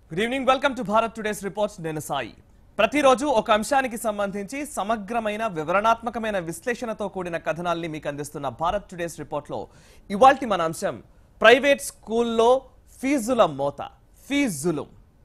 Good evening welcome to Bharat today's reports నేను సాయి ప్రతిరోజు ఒక అంశానికి సంబంధించి సమగ్రమైన వివరణాత్మకమైన విశ్లేషణతో కూడిన కథనాల్ని మీకు అందిస్తున్న భారత్ టుడేస్ రిపోర్ట్లో ఇవాల్టి మన అంశం ప్రైవేట్ స్కూల్లో ఫీజుల మోత ఫీజులు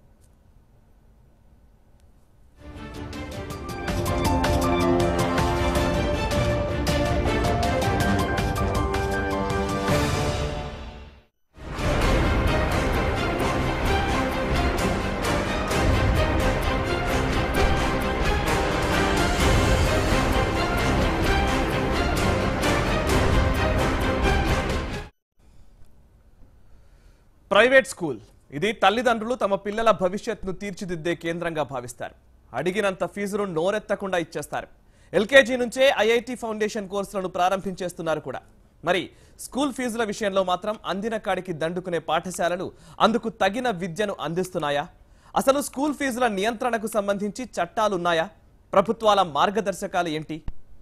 ప్రైవేట్ స్కూల్ ఇది తల్లిదండ్రులు తమ పిల్లల భవిష్యత్తును తీర్చిదిద్దే కేంద్రంగా భావిస్తారు అడిగినంత ఫీజును నోరెత్తకుండా ఇచ్చేస్తారు ఎల్కేజీ నుంచే ఐఐటి ఫౌండేషన్ కోర్సులను ప్రారంభించేస్తున్నారు కూడా మరి స్కూల్ ఫీజుల విషయంలో మాత్రం అందిన కాడికి దండుకునే పాఠశాలలు అందుకు తగిన విద్యను అందిస్తున్నాయా అసలు స్కూల్ ఫీజుల నియంత్రణకు సంబంధించి చట్టాలున్నాయా ప్రభుత్వాల మార్గదర్శకాలు ఏంటి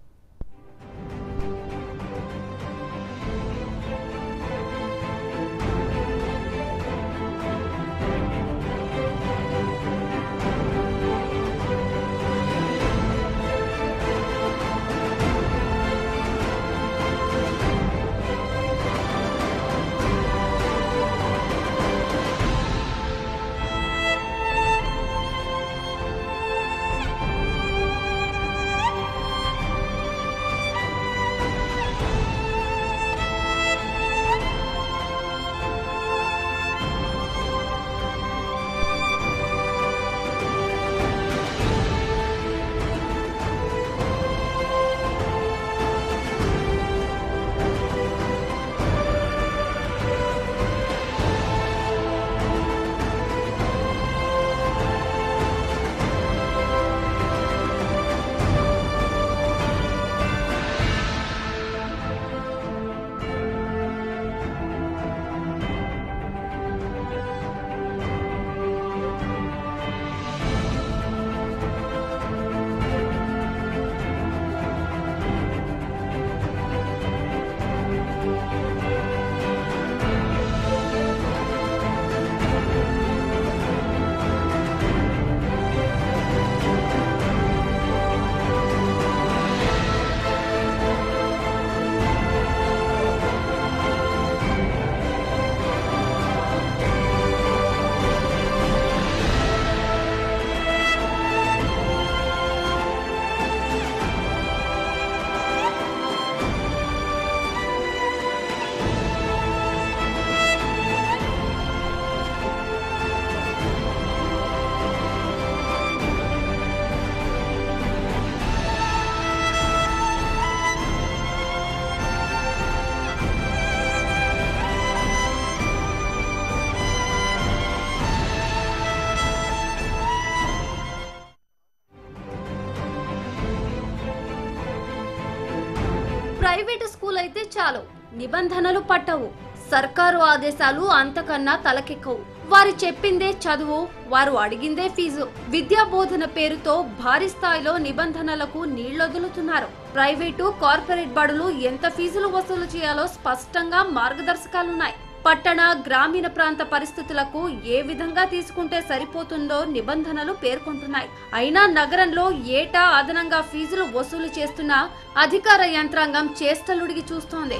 ప్రైవేటు స్కూల్ అయితే చాలు నిబంధనలు పట్టవు సర్కారు ఆదేశాలు అంతకన్నా తలకెక్కవు వారు చెప్పిందే చదువు వారు అడిగిందే ఫీజు విద్యా బోధన పేరుతో భారీ స్థాయిలో నిబంధనలకు నీళ్లొదులుతున్నారు ప్రైవేటు కార్పొరేట్ బడులు ఎంత ఫీజులు వసూలు చేయాలో స్పష్టంగా మార్గదర్శకాలున్నాయి పట్టణ గ్రామీణ ప్రాంత పరిస్థితులకు ఏ విధంగా తీసుకుంటే సరిపోతుందో నిబంధనలు పేర్కొంటున్నాయి అయినా నగరంలో ఏటా అదనంగా ఫీజులు వసూలు చేస్తున్న అధికార యంత్రాంగం చేష్టలుడిగి చూస్తోంది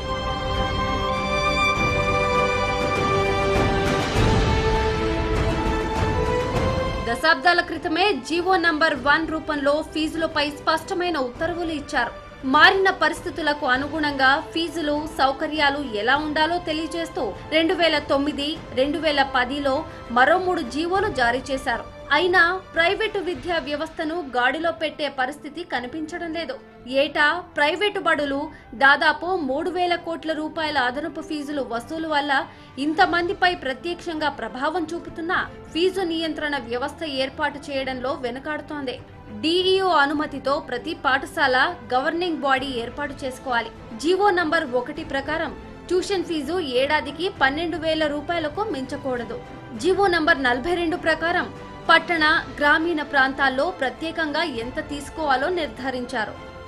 దశాబ్దాల క్రితమే జీవో నంబర్ వన్ రూపంలో ఫీజులపై స్పష్టమైన ఉత్తర్వులు ఇచ్చారు మారిన పరిస్థితులకు అనుగుణంగా ఫీజులు సౌకర్యాలు ఎలా ఉండాలో తెలియజేస్తూ రెండు వేల తొమ్మిది రెండు వేల పదిలో మరో మూడు జీవోలు జారీ చేశారు అయినా ప్రైవేటు విద్యా వ్యవస్థను గాడిలో పెట్టే పరిస్థితి కనిపించడం లేదు ఏటా ప్రైవేటు బడులు దాదాపు మూడు వేల కోట్ల రూపాయల అదనపు ఫీజులు వసూలు వల్ల ఇంతమందిపై ప్రత్యక్షంగా ప్రభావం చూపుతున్నా ఫీజు నియంత్రణ వ్యవస్థ ఏర్పాటు చేయడంలో వెనుకాడుతోంది డిఈఓ అనుమతితో ప్రతి పాఠశాల గవర్నింగ్ బాడీ ఏర్పాటు చేసుకోవాలి జీవో నంబర్ ఒకటి ప్రకారం ట్యూషన్ ఫీజు ఏడాదికి పన్నెండు వేల రూపాయలకు మించకూడదు జీవో నంబర్ నలభై రెండు ప్రకారం పట్టణ గ్రామీణ ప్రాంతాల్లో ప్రత్యేకంగా ఎంత తీసుకోవాలో నిర్ధారించారు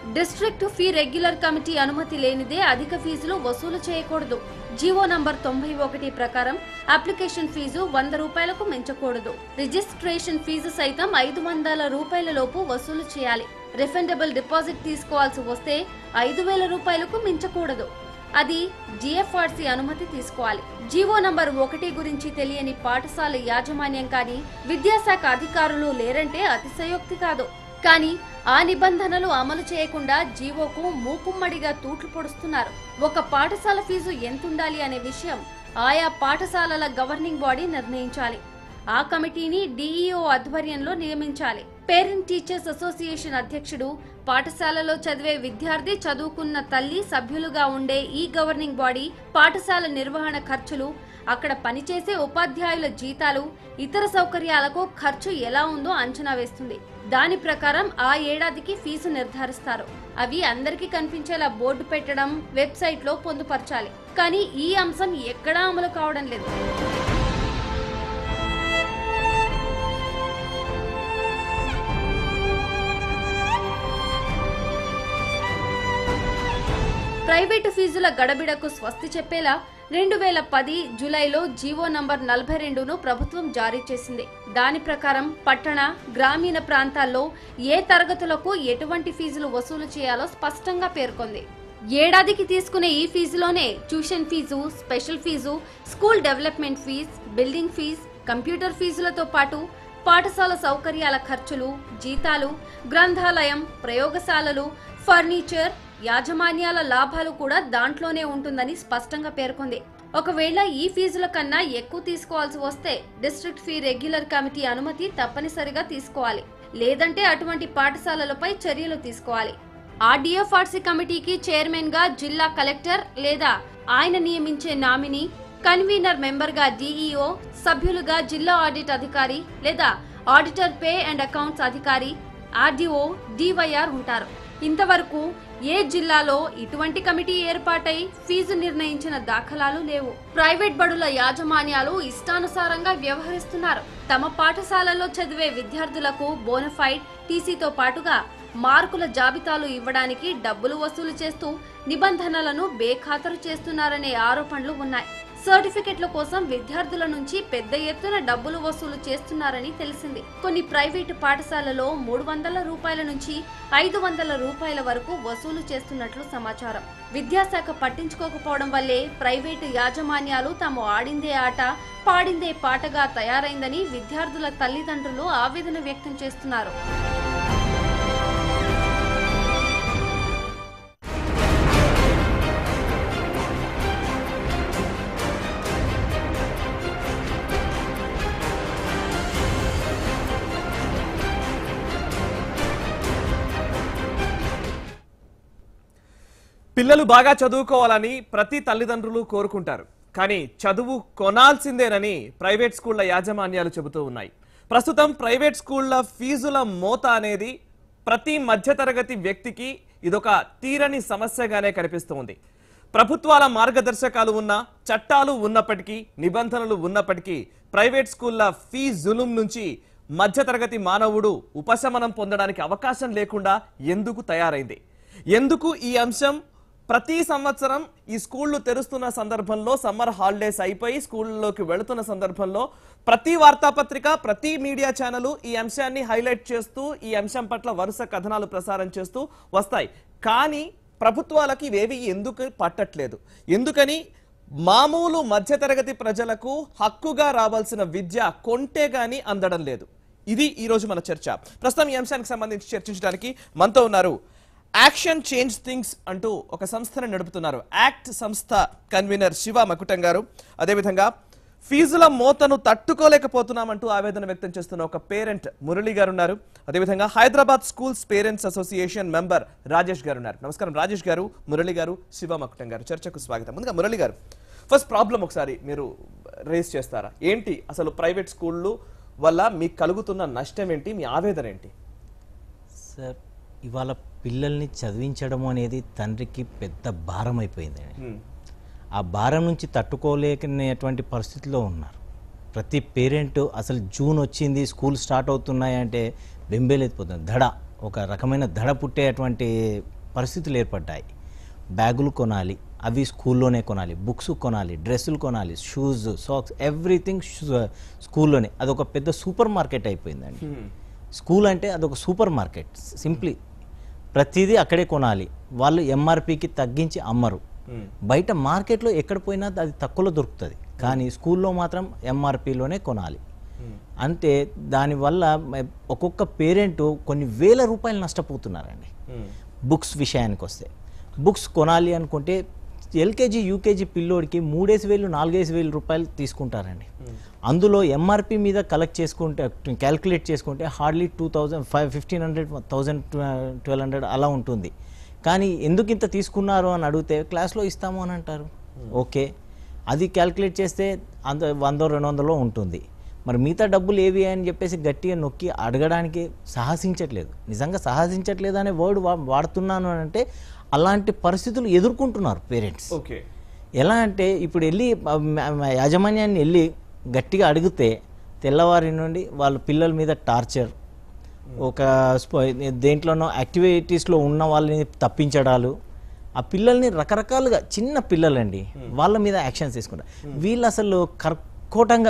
డిస్ట్రిక్ట్ ఫీ రెగ్యులర్ కమిటీ అనుమతి లేనిదే అధిక ఫీజులు వసూలు చేయకూడదు జీవో నంబర్ తొంభై ఒకటి ప్రకారం అప్లికేషన్ ఫీజు వంద రూపాయలకు మించకూడదు రిజిస్ట్రేషన్ ఫీజు సైతం ఐదు వందల రూపాయల లోపు వసూలు చేయాలి రిఫండబుల్ డిపాజిట్ తీసుకోవాల్సి వస్తే ఐదు వేల రూపాయలకు మించకూడదు అది జిఎఫ్ఆర్సీ అనుమతి తీసుకోవాలి జీవో నంబర్ ఒకటి గురించి తెలియని పాఠశాల యాజమాన్యం కానీ విద్యాశాఖ అధికారులు లేరంటే అతిశయోక్తి కాదు కానీ ఆ నిబంధనలు అమలు చేయకుండా జీవోకు మూకుమ్మడిగా తూట్లు పొడుస్తున్నారు ఒక పాఠశాల ఫీజు ఎంతుండాలి అనే విషయం ఆయా పాఠశాలల గవర్నింగ్ బాడీ నిర్ణయించాలి ఆ కమిటీని డీఈఓ ఆధ్వర్యంలో నియమించాలి పేరెంట్ టీచర్స్ అసోసియేషన్ అధ్యక్షుడు పాఠశాలలో చదివే విద్యార్థి చదువుకున్న తల్లి సభ్యులుగా ఉండే ఈ గవర్నింగ్ బాడీ పాఠశాల నిర్వహణ ఖర్చులు అక్కడ పనిచేసే ఉపాధ్యాయుల జీతాలు ఇతర సౌకర్యాలకు ఖర్చు ఎలా ఉందో అంచనా వేస్తుంది దాని ప్రకారం ఆ ఏడాదికి ఫీజు నిర్ధారిస్తారు అవి అందరికీ కనిపించేలా బోర్డు పెట్టడం వెబ్సైట్లో పొందుపరచాలి కానీ ఈ అంశం ఎక్కడా అమలు కావడం లేదు ప్రైవేటు ఫీజుల గడబిడకు స్వస్తి చెప్పేలా రెండు వేల పది జూలైలో జీవో నంబర్ నలభై రెండును ప్రభుత్వం జారీ చేసింది దాని ప్రకారం పట్టణ గ్రామీణ ప్రాంతాల్లో ఏ తరగతులకు ఎటువంటి ఫీజులు వసూలు చేయాలో స్పష్టంగా పేర్కొంది ఏడాదికి తీసుకునే ఈ ఫీజులోనే tuition fee special fee school development fee building fee computer ఫీజులతో పాటు పాఠశాల సౌకర్యాల ఖర్చులు జీతాలు గ్రంథాలయం ప్రయోగశాలలు ఫర్నిచర్ యాజమాన్యాల లాభాలు కూడా దాంట్లోనే ఉంటుందని స్పష్టంగా పేర్కొంది ఒకవేళ ఈ ఫీజుల కన్నా ఎక్కువ తీసుకోవాల్సి వస్తే డిస్ట్రిక్ట్ ఫీ రెగ్యులర్ కమిటీ అనుమతి తప్పనిసరిగా తీసుకోవాలి లేదంటే అటువంటి పాఠశాలలపై చర్యలు తీసుకోవాలి ఆర్డీఎఫ్ఆర్సీ కమిటీకి చైర్మన్ గా జిల్లా కలెక్టర్ లేదా ఆయన నియమించే నామినీ కన్వీనర్ మెంబర్ గా డీఈఓ సభ్యులుగా జిల్లా ఆడిట్ అధికారి లేదా ఆడిటర్ పే అండ్ అకౌంట్స్ అధికారి ఆర్డీఓ డివైఆర్ ఉంటారు ఇంతవరకు ఏ జిల్లాలో ఇటువంటి కమిటీ ఏర్పాటై ఫీజు నిర్ణయించిన దాఖలాలు లేవు ప్రైవేట్ బడుల యాజమాన్యాలు ఇష్టానుసారంగా వ్యవహరిస్తున్నారు తమ పాఠశాలలో చదివే విద్యార్థులకు బోనఫైడ్ టీసీతో పాటుగా మార్కుల జాబితాలు ఇవ్వడానికి డబ్బులు వసూలు చేస్తూ నిబంధనలను బేఖాతరు చేస్తున్నారనే ఆరోపణలు ఉన్నాయి సర్టిఫికెట్ల కోసం విద్యార్థుల నుంచి పెద్ద ఎత్తున డబ్బులు వసూలు చేస్తున్నారని తెలిసింది కొన్ని ప్రైవేటు పాఠశాలలో మూడు వందల రూపాయల నుంచి ఐదు వందల రూపాయల వరకు వసూలు చేస్తున్నట్లు సమాచారం విద్యాశాఖ పట్టించుకోకపోవడం వల్లే ప్రైవేటు యాజమాన్యాలు తాము ఆడిందే ఆట పాడిందే పాటగా తయారైందని విద్యార్థుల తల్లిదండ్రులు ఆవేదన వ్యక్తం చేస్తున్నారు పిల్లలు బాగా చదువుకోవాలని ప్రతి తల్లిదండ్రులు కోరుకుంటారు కానీ చదువు కొనాల్సిందేనని ప్రైవేట్ స్కూళ్ల యాజమాన్యాలు చెబుతూ ఉన్నాయి ప్రస్తుతం ప్రైవేట్ స్కూళ్ల ఫీజుల మోత అనేది ప్రతి మధ్యతరగతి వ్యక్తికి ఇదొక తీరని సమస్యగానే కనిపిస్తోంది ప్రభుత్వాల మార్గదర్శకాలు ఉన్న చట్టాలు ఉన్నప్పటికీ నిబంధనలు ఉన్నప్పటికీ ప్రైవేట్ స్కూళ్ల ఫీ జులుం నుంచి మధ్యతరగతి మానవుడు ఉపశమనం పొందడానికి అవకాశం లేకుండా ఎందుకు తయారైంది ఎందుకు ఈ అంశం ప్రతి సంవత్సరం ఈ స్కూళ్ళు తెరుస్తున్న సందర్భంలో సమ్మర్ హాలిడేస్ అయిపోయి స్కూళ్ళలోకి వెళుతున్న సందర్భంలో ప్రతి వార్తాపత్రిక ప్రతి మీడియా ఛానల్ ఈ అంశాన్ని హైలైట్ చేస్తూ ఈ అంశం పట్ల వరుస కథనాలు ప్రసారం చేస్తూ వస్తాయి కానీ ప్రభుత్వాలకి ఇవేవి ఎందుకు పట్టట్లేదు ఎందుకని మామూలు మధ్యతరగతి ప్రజలకు హక్కుగా రావాల్సిన విద్య కొంటే గాని అందడం లేదు ఇది ఈ రోజు మన చర్చ ప్రస్తుతం ఈ అంశానికి సంబంధించి చర్చించడానికి మనతో ఉన్నారు యాక్షన్ చేంజ్ థింగ్స్ అంటూ ఒక సంస్థను నడుపుతున్నారు యాక్ట్ సంస్థ కన్వీనర్ శివ మకుటం గారు అదేవిధంగా ఫీజుల మోతను తట్టుకోలేకపోతున్నామంటూ ఆవేదన వ్యక్తం చేస్తున్న ఒక పేరెంట్ మురళి గారు ఉన్నారు అదేవిధంగా Hyderabad schools parents association member Rajesh గారు ఉన్నారు నమస్కారం రాజేష్ గారు మురళి గారు శివ మకుటం గారు చర్చకు స్వాగతం ముందుగా మురళి గారు ఫస్ట్ ప్రాబ్లం ఒకసారి మీరు రేస్ చేస్తారా ఏంటి అసలు ప్రైవేట్ స్కూళ్ళు వల్ల మీకు కలుగుతున్న నష్టం ఏంటి మీ ఆవేదన ఏంటి సార్ ఇవాళ పిల్లల్ని చదివించడం అనేది తండ్రికి పెద్ద భారం అయిపోయిందండి హ్మ్. ఆ భారం నుంచి తట్టుకోలేకనేటువంటి పరిస్థితిలో ఉన్నారు ప్రతి పేరెంట్ అసలు జూన్ వచ్చింది స్కూల్ స్టార్ట్ అవుతున్నాయి అంటే బెంబేలెత్తిపోతుంది దడ ఒక రకమైన దడ పుట్టేటువంటి పరిస్థితులు ఏర్పడ్డాయి బ్యాగులు కొనాలి అవి స్కూల్లోనే కొనాలి బుక్స్ కొనాలి డ్రెస్సులు కొనాలి షూస్ సాక్స్ ఎవ్రీథింగ్ స్కూల్లోనే అదొక పెద్ద సూపర్ మార్కెట్ అయిపోయిందండి స్కూల్ అంటే అదొక సూపర్ మార్కెట్ సింప్లీ ప్రతిదీ అక్కడే కొనాలి వాళ్ళు ఎంఆర్పికి తగ్గించి అమ్మరు బయట మార్కెట్లో ఎక్కడ పోయినా అది తక్కువలో దొరుకుతుంది కానీ స్కూల్లో మాత్రం ఎంఆర్పిలోనే కొనాలి అంటే దానివల్ల మ- ఒక్కొక్క పేరెంట్ కొన్ని వేల రూపాయలు నష్టపోతున్నారండి బుక్స్ విషయానికి వస్తే బుక్స్ కొనాలి అనుకుంటే ఎల్కేజీ యూకేజీ పిల్లోడికి మూడేసి వేలు నాలుగేసి వేలు రూపాయలు తీసుకుంటారండి అందులో ఎంఆర్పి మీద కలెక్ట్ చేసుకుంటే క్యాల్కులేట్ చేసుకుంటే hardly two thousand five fifteen hundred thousand twelve hundred అలా ఉంటుంది కానీ ఎందుకు ఇంత తీసుకున్నారు అని అడిగితే క్లాస్లో ఇస్తాము అని అంటారు ఓకే అది క్యాల్కులేట్ చేస్తే అంత వందో రెండు వందలో ఉంటుంది మరి మిగతా డబ్బులు ఏవి అని చెప్పేసి గట్టిగా నొక్కి అడగడానికి సాహసించట్లేదు నిజంగా సాహసించట్లేదు అనే వర్డ్ వా వాడుతున్నాను అని అంటే అలాంటి పరిస్థితులు ఎదుర్కొంటున్నారు పేరెంట్స్ ఓకే ఎలా అంటే ఇప్పుడు వెళ్ళి ఆ, మ- మ- యాజమాన్యాన్ని వెళ్ళి గట్టిగా అడిగితే తెల్లవారి నుండి వాళ్ళ పిల్లల మీద టార్చర్ ఒక స్ప- దేంట్లోనో యాక్టివిటీస్లో ఉన్న వాళ్ళని తప్పించడాలు ఆ పిల్లల్ని రకరకాలుగా చిన్న పిల్లలండి వాళ్ళ మీద యాక్షన్స్ తీసుకుంటారు వీళ్ళు అసలు కర్కోటంగా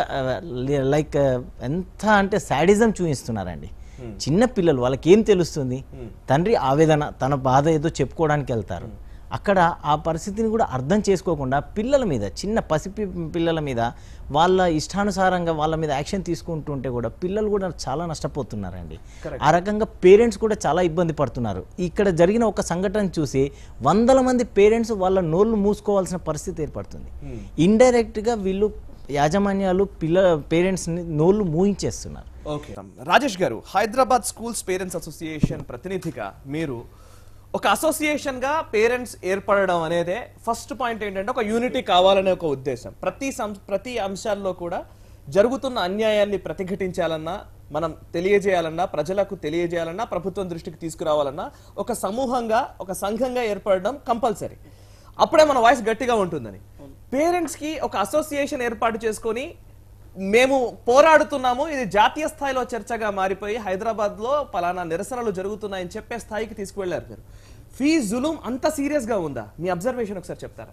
లైక్ ఎంత అంటే శాడిజం చూపిస్తున్నారండి చిన్న పిల్లలు వాళ్ళకి ఏం తెలుస్తుంది తండ్రి ఆవేదన తన బాధ ఏదో చెప్పుకోవడానికి వెళ్తారు అక్కడ ఆ పరిస్థితిని కూడా అర్థం చేసుకోకుండా పిల్లల మీద చిన్న పసి పి- పిల్లల మీద వాళ్ళ ఇష్టానుసారంగా వాళ్ళ మీద యాక్షన్ తీసుకుంటుంటే కూడా పిల్లలు కూడా చాలా నష్టపోతున్నారండి ఆ రకంగా పేరెంట్స్ కూడా చాలా ఇబ్బంది పడుతున్నారు ఇక్కడ జరిగిన ఒక సంఘటన చూసి వందల మంది పేరెంట్స్ వాళ్ళ నోళ్ళు మూసుకోవాల్సిన పరిస్థితి ఏర్పడుతుంది ఇండైరెక్ట్గా వీళ్ళు యాజమాన్యాలు పిల్ల పేరెంట్స్ని నోళ్ళు మూయించేస్తున్నారు ఓకే రాజేష్ గారు హైదరాబాద్ స్కూల్స్ పేరెంట్స్ అసోసియేషన్ ప్రతినిధిగా మీరు ఒక అసోసియేషన్ గా పేరెంట్స్ ఏర్పడడం అనేదే ఫస్ట్ పాయింట్ ఏంటంటే ఒక యూనిటీ కావాలనే ఒక ఉద్దేశం ప్రతి సం- ప్రతి అంశాల్లో కూడా జరుగుతున్న అన్యాయాన్ని ప్రతిఘటించాలన్నా మనం తెలియజేయాలన్నా ప్రజలకు తెలియజేయాలన్నా ప్రభుత్వం దృష్టికి తీసుకురావాలన్నా ఒక సమూహంగా ఒక సంఘంగా ఏర్పడడం కంపల్సరీ అప్పుడే మన వాయిస్ గట్టిగా ఉంటుందని పేరెంట్స్ కి ఒక అసోసియేషన్ ఏర్పాటు చేసుకొని మేము పోరాడుతున్నాము ఇది జాతీయ స్థాయిలో చర్చగా మారిపోయి హైదరాబాద్ లో పలానా నిరసనలు జరుగుతున్నాయని చెప్పే స్థాయికి తీసుకువెళ్లారు మీరు ఫీ జులుం అంత సీరియస్ గా ఉందా మీ అబ్జర్వేషన్ ఒకసారి చెప్తారా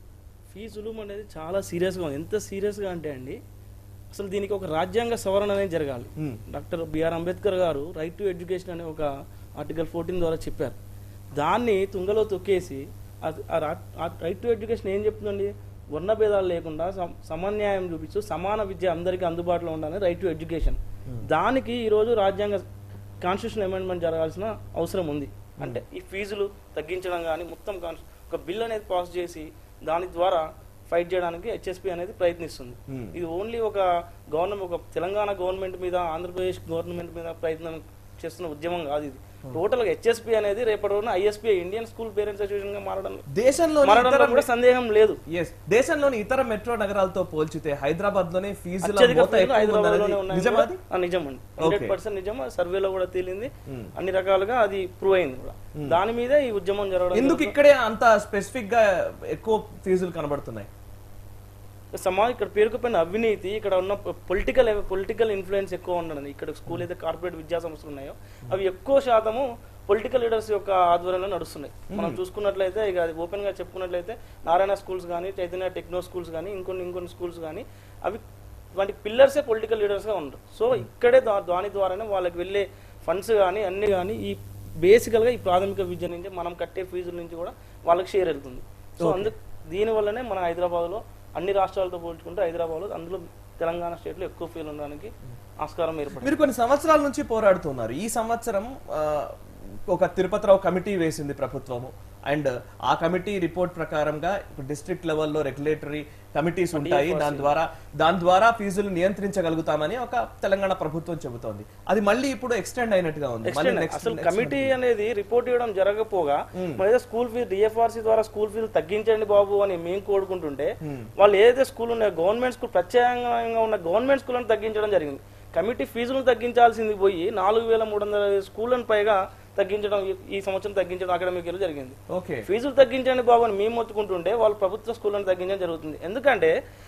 ఫీజులు అనేది చాలా సీరియస్గా ఉంది ఎంత సీరియస్గా అంటే అండి అసలు దీనికి ఒక రాజ్యాంగ సవరణ అనేది జరగాలి డాక్టర్ బిఆర్ అంబేద్కర్ గారు రైట్ టు ఎడ్యుకేషన్ అనే ఒక ఆర్టికల్ ఫోర్టీన్ ద్వారా చెప్పారు దాన్ని తుంగలో తొక్కేసి అది- ఆ రైట్ టు ఎడ్యుకేషన్ ఏం చెప్తుందండి వర్ణ భేదాలు లేకుండా సమ- సమన్యాయం చూపిస్తూ సమాన విద్య అందరికీ అందుబాటులో ఉండాలని రైట్ టు ఎడ్యుకేషన్ దానికి ఈరోజు రాజ్యాంగ కాన్స్టిట్యూషన్ అమెండ్మెంట్ జరగాల్సిన అవసరం ఉంది అంటే ఈ ఫీజులు తగ్గించడం కానీ మొత్తం కాన్స్- ఒక బిల్ అనేది పాస్ చేసి దాని ద్వారా ఫైట్ చేయడానికి హెచ్ఎస్పి అనేది ప్రయత్నిస్తుంది ఇది ఓన్లీ ఒక గవర్నమెంట్ ఒక తెలంగాణ గవర్నమెంట్ మీద ఆంధ్రప్రదేశ్ గవర్నమెంట్ మీద ప్రయత్నం చేస్తున్న ఉద్యమం కాదు ఇది టోటల్ గా హెచ్ఎస్పి అనేది రేపటి రోజున ISP Indian school parents association గా మారడం దేశంలోని మారడంలో ఇతర కూడా సందేహం లేదు ఎస్ దేశంలోని ఇతర మెట్రో నగరాలతో పోల్చితే హైదరాబాద్ లోనే ఫీజుల అత్యధిక మోత ఫీజులు ఎక్కువ హైదరాబాద్ లోనే ఉందనేది ఉన్నాయి నిజమా అది? ఆ, నిజం అండి హండ్రెడ్ పర్సెంట్ నిజం ఆ సర్వేలో కూడా తేలింది అన్ని రకాలుగా అది ప్రూవ్ అయింది కూడా దాని మీదే ఈ ఉద్యమం జరగడం ఎందుకు ఇక్కడే అంత స్పెసిఫిక్ గా ఎక్కువ ఫీజులు కనబడుతున్నాయి సమాజం ఇక్కడ పేరుకుపోయిన అవినీతి ఇక్కడ ఉన్న పొలిటికల్ పొలిటికల్ ఇన్ఫ్లుయెన్స్ ఎక్కువ ఉండడం ఇక్కడ స్కూల్ అయితే కార్పొరేట్ విద్యా సంస్థలు ఉన్నాయో అవి ఎక్కువ శాతము పొలిటికల్ లీడర్స్ యొక్క ఆధ్వర్యంలో నడుస్తున్నాయి మనం చూసుకున్నట్లయితే ఇక అది ఓపెన్ గా చెప్పుకున్నట్లయితే నారాయణ స్కూల్స్ కానీ చైతన్య టెక్నో స్కూల్స్ కానీ ఇంకొన్ని ఇంకొన్ని స్కూల్స్ కానీ అవి వాటి పిల్లర్సే పొలిటికల్ లీడర్స్ గా ఉండరు సో ఇక్కడే దా- దాని ద్వారానే వాళ్ళకి వెళ్ళే ఫండ్స్ కానీ అన్ని కానీ ఈ బేసికల్ గా ఈ ప్రాథమిక విద్య నుంచి మనం కట్టే ఫీజుల నుంచి కూడా వాళ్ళకి షేర్ వెళ్తుంది సో అందుకు దీని వల్లనే మన హైదరాబాద్ లో అన్ని రాష్ట్రాలతో పోల్చుకుంటే హైదరాబాద్ లో అందులో తెలంగాణ స్టేట్ లో ఎక్కువ ఫీల్ ఉండడానికి ఆస్కారం ఏర్పడింది మీరు కొన్ని సంవత్సరాల నుంచి పోరాడుతున్నారు ఈ సంవత్సరం ఆ, ఒక తిరుపతిరావు కమిటీ వేసింది ప్రభుత్వము అండ్ ఆ కమిటీ రిపోర్ట్ ప్రకారంగా డిస్ట్రిక్ట్ లెవెల్లో రెగ్యులేటరీ కమిటీస్ ఉంటాయి దాని ద్వారా దాని ద్వారా ఫీజులు నియంత్రించగలుగుతామని ఒక తెలంగాణ ప్రభుత్వం చెబుతోంది అది మళ్ళీ ఇప్పుడు ఎక్స్టెండ్ అయినట్టుగా ఉంది మళ్ళీ Extend. next- అసలు next కమిటీ అనేది రిపోర్ట్ ఇవ్వడం జరగకపోగా మన ఏదో స్కూల్ ఫీజు డిఎఫ్ఆర్సీ ద్వారా స్కూల్ ఫీజు తగ్గించండి బాబు అని మేము కోరుకుంటుంటే వాళ్ళు ఏదైతే స్కూల్ ఉన్నాయో గవర్నమెంట్ స్కూల్ ప్రత్యేకంగా ఉన్న గవర్నమెంట్ స్కూళ్ళను తగ్గించడం జరిగింది కమిటీ ఫీజులను తగ్గించాల్సింది పోయి నాలుగు వేల మూడు వందల స్కూళ్ళను పైగా తగ్గించడం ఈ- ఈ సంవత్సరం తగ్గించడం అకాడమిక్ ఇయర్ జరిగింది ఓకే ఫీజులు తగ్గించండి బాబు అని మేము మొత్తుకుంటుంటే వాళ్ళు ప్రభుత్వ స్కూళ్ళని తగ్గించడం జరుగుతుంది ఎందుకంటే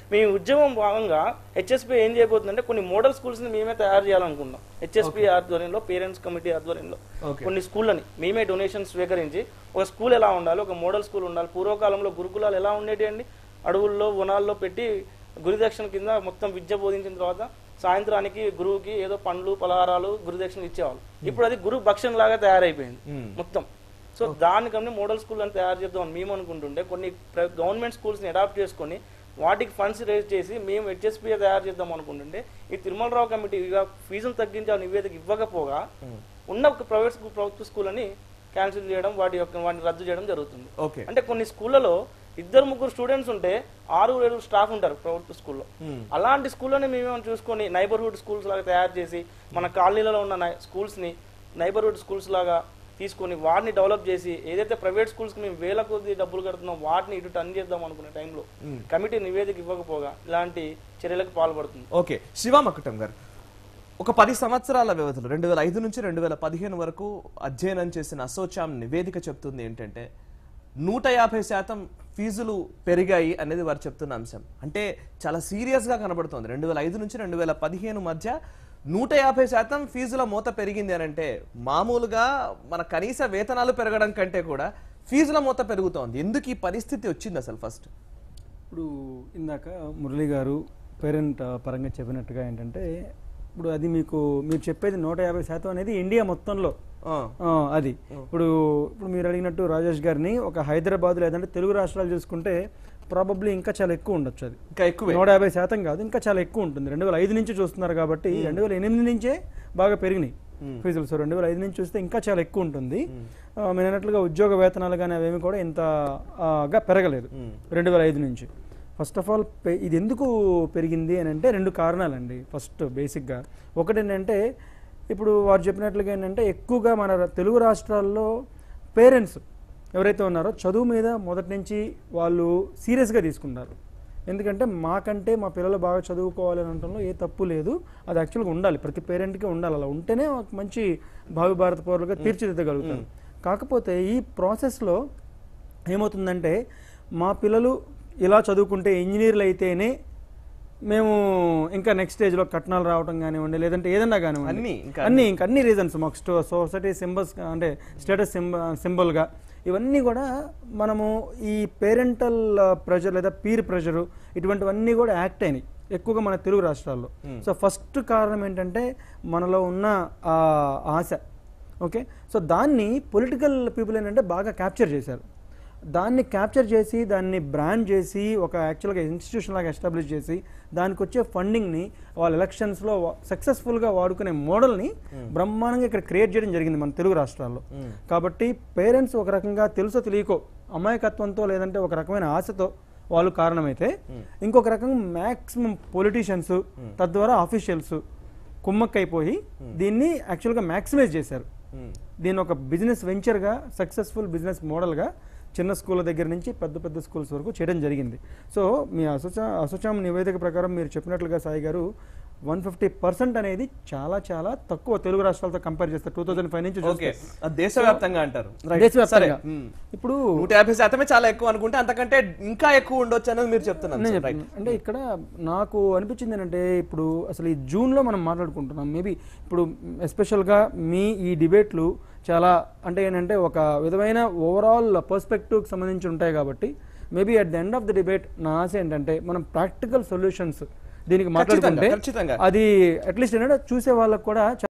మీ ఉద్యమం భాగంగా హెచ్ఎస్పీ ఏం చేయబోతుందంటే కొన్ని మోడల్ స్కూల్స్ ని మేమే తయారు చేయాలనుకుంటున్నాం హెచ్ఎస్పీ ఆధ్వర్యంలో పేరెంట్స్ కమిటీ ఆధ్వర్యంలో Okay. కొన్ని స్కూళ్ళని మేమే డొనేషన్స్ స్వీకరించి ఒక స్కూల్ ఎలా ఉండాలి ఒక మోడల్ స్కూల్ ఉండాలి పూర్వకాలంలో గురుకులాలు ఎలా ఉండేటి అండి అడవుల్లో వనాల్లో పెట్టి గురుదక్షిణ కింద మొత్తం విద్య బోధించిన తర్వాత సాయంత్రానికి గురువుకి ఏదో పండ్లు పలహారాలు గురుదక్షిణ ఇచ్చేవాళ్ళు ఇప్పుడు అది గురు భక్షణ లాగా తయారైపోయింది మొత్తం సో దానికన్నా మోడల్ స్కూల్ అని తయారు చేద్దామని మేము అనుకుంటుంటే కొన్ని గవర్నమెంట్ స్కూల్స్ ని అడాప్ట్ చేసుకొని వాటికి ఫండ్స్ రేజ్ చేసి మేము హెచ్ఎస్పీ తయారు చేద్దాం అనుకుంటుంటే ఈ తిరుమలరావు కమిటీ ఇక ఫీజులు తగ్గించే నివేదిక ఇవ్వకపోగా ఉన్న ఒక ప్రైవేట్ స్కూల్ ప్రభుత్వ స్కూల్ అని క్యాన్సిల్ చేయడం వాటి యొక్క వాటిని రద్దు చేయడం జరుగుతుంది ఓకే అంటే కొన్ని స్కూళ్ళలో ఇద్దరు ముగ్గురు స్టూడెంట్స్ ఉంటే ఆరు ఏడు స్టాఫ్ ఉంటారు ప్రభుత్వ స్కూల్లో అలాంటి స్కూల్లోనే మేమేమో చూసుకొని నైబర్హుడ్ స్కూల్స్ లాగా తయారు చేసి మన కాలనీలలో ఉన్న స్కూల్స్ ని నైబర్హుడ్ స్కూల్స్ లాగా తీసుకొని వాటిని డెవలప్ చేసి ఏదైతే ప్రైవేట్ స్కూల్స్ కి మేము వేల కొద్ది డబ్బులు కడుతున్నాం వాటిని ఇటు టర్న్ చేద్దాం అనుకునే టైంలో కమిటీ నివేదిక ఇవ్వకపోగా ఇలాంటి చర్యలకు పాల్పడుతుంది ఓకే శివ మకుటం గారు ఒక పది సంవత్సరాల వ్యవధిలో రెండు వేల ఐదు నుంచి రెండు వేల పదిహేను వరకు అధ్యయనం చేసిన అసోచాం నివేదిక చెప్తుంది ఏంటంటే నూట యాభై శాతం ఫీజులు పెరిగాయి అనేది వారు చెప్తున్న అంశం అంటే చాలా సీరియస్గా కనబడుతోంది రెండు వేల ఐదు నుంచి రెండు వేల పదిహేను మధ్య నూట యాభై శాతం ఫీజుల మూత పెరిగింది అని అంటే మామూలుగా మన కనీస వేతనాలు పెరగడం కంటే కూడా ఫీజుల మూత పెరుగుతోంది ఎందుకు ఈ పరిస్థితి వచ్చింది అసలు ఫస్ట్ ఇప్పుడు ఇందాక మురళి గారు పేరెంట్ పరంగా చెప్పినట్టుగా ఏంటంటే ఇప్పుడు అది మీకు మీరు చెప్పేది నూట యాభై శాతం అనేది ఇండియా మొత్తంలో ఆ, అది ఇప్పుడు ఇప్పుడు మీరు అడిగినట్టు రాజేష్ గారిని ఒక హైదరాబాద్ లేదంటే తెలుగు రాష్ట్రాలు చూసుకుంటే ప్రాబబ్లీ ఇంకా చాలా ఎక్కువ ఉండొచ్చు అది ఇంకా ఎక్కువే నూట యాభై శాతం కాదు ఇంకా చాలా ఎక్కువ ఉంటుంది రెండు వేల ఐదు నుంచి చూస్తున్నారు కాబట్టి రెండు వేల ఎనిమిది నుంచే బాగా పెరిగినాయి ఫీజులు సో రెండు వేల ఐదు నుంచి చూస్తే ఇంకా చాలా ఎక్కువ ఉంటుంది ఆ, మీరు అన్నట్లుగా ఉద్యోగ వేతనాలు కానీ అవేమి కూడా ఇంత ఆ, గా పెరగలేదు రెండు వేల ఐదు నుంచి ఫస్ట్ ఆఫ్ ఆల్ ఇది ఎందుకు పెరిగింది అని అంటే రెండు కారణాలండి ఫస్ట్ బేసిక్గా ఒకటి ఏంటంటే ఇప్పుడు వారు చెప్పినట్లుగా ఏంటంటే ఎక్కువగా మన తెలుగు రాష్ట్రాల్లో పేరెంట్స్ ఎవరైతే ఉన్నారో చదువు మీద మొదటి నుంచి వాళ్ళు సీరియస్గా తీసుకుంటారు ఎందుకంటే మాకంటే మా పిల్లలు బాగా చదువుకోవాలి అని అనడంలో ఏ తప్పు లేదు అది యాక్చువల్గా ఉండాలి ప్రతి పేరెంట్కి ఉండాలి అలా ఉంటేనే ఒక మంచి భావి భారత పౌరులుగా తీర్చిదిద్దగలుగుతారు కాకపోతే ఈ ప్రాసెస్లో ఏమవుతుందంటే మా పిల్లలు ఇలా చదువుకుంటే ఇంజనీర్లు అయితేనే మేము ఇంకా నెక్స్ట్ స్టేజ్లో కట్నాలు రావడం కానివ్వండి లేదంటే ఏదన్నా కానివ్వండి అన్నీ, ఇంకా అన్ని ఇంకా అన్ని రీజన్స్ మాకు స్టో- సొసైటీ సింబల్స్ అంటే స్టేటస్ సింబల్గా ఇవన్నీ కూడా మనము ఈ పేరెంటల్ ప్రెషర్ లేదా పీర్ ప్రెషర్ ఇటువంటివన్నీ కూడా యాక్ట్ అయినాయి ఎక్కువగా మన తెలుగు రాష్ట్రాల్లో సో ఫస్ట్ కారణం ఏంటంటే మనలో ఉన్న ఆ ఆశ ఓకే సో దాన్ని పొలిటికల్ పీపుల్ ఏంటంటే బాగా క్యాప్చర్ చేశారు దాన్ని క్యాప్చర్ చేసి దాన్ని బ్రాండ్ చేసి ఒక యాక్చువల్గా ఇన్స్టిట్యూషన్ లాగా ఎస్టాబ్లిష్ చేసి దానికి వచ్చే ఫండింగ్ని వాళ్ళ ఎలక్షన్స్లో సక్సెస్ఫుల్గా వాడుకునే మోడల్ని బ్రహ్మాండంగా ఇక్కడ క్రియేట్ చేయడం జరిగింది మన తెలుగు రాష్ట్రాల్లో కాబట్టి పేరెంట్స్ ఒక రకంగా తెలుసో తెలియకో అమాయకత్వంతో లేదంటే ఒక రకమైన ఆశతో వాళ్ళు కారణమైతే ఇంకొక రకంగా మ్యాక్సిమం పొలిటీషియన్స్ తద్వారా ఆఫీషియల్స్ కుమ్మక్కైపోయి దీన్ని యాక్చువల్గా మ్యాక్సిమైజ్ చేశారు దీన్ని ఒక బిజినెస్ వెంచర్గా సక్సెస్ఫుల్ బిజినెస్ మోడల్గా చిన్న స్కూళ్ళ దగ్గర నుంచి పెద్ద పెద్ద స్కూల్స్ వరకు చేయడం జరిగింది సో మీ అసోచా అసోచాం నివేదిక ప్రకారం మీరు చెప్పినట్లుగా సాయి గారు వన్ ఫిఫ్టీ పర్సెంట్ అనేది చాలా చాలా తక్కువ తెలుగు రాష్ట్రాలతో కంపేర్ చేస్తే టూ థౌసండ్ ఫైవ్ నుంచి ఓకే చూస్తే అది దేశవ్యాప్తంగా అంటారు దేశవ్యాప్తంగా సరే. మ్మ్. ఇప్పుడు నూట యాభై శాతమే చాలా ఎక్కువ అనుకుంటే అంతకంటే ఇంకా ఎక్కువ ఉండొచ్చు అనేది మీరు చెప్తున్నారు నేను సార్. రైట్ చెప్తున్నాను. అంటే ఇక్కడ నాకు అనిపించింది ఏంటంటే ఇప్పుడు అసలు ఈ జూన్లో మనం మాట్లాడుకుంటున్నాం మేబీ ఇప్పుడు ఎస్పెషల్గా మీ ఈ డిబేట్లు చాలా అంటే ఏంటంటే ఒక విధమైన ఓవరాల్ పర్స్పెక్టివ్కి సంబంధించి ఉంటాయి కాబట్టి maybe at the end of the debate నా ఆశ ఏంటంటే మనం ప్రాక్టికల్ సొల్యూషన్స్ దీనికి మాట్లాడుకుంటే ఖచ్చితంగా. అది అట్లీస్ట్ ఏంటంటే చూసే వాళ్ళకి కూడా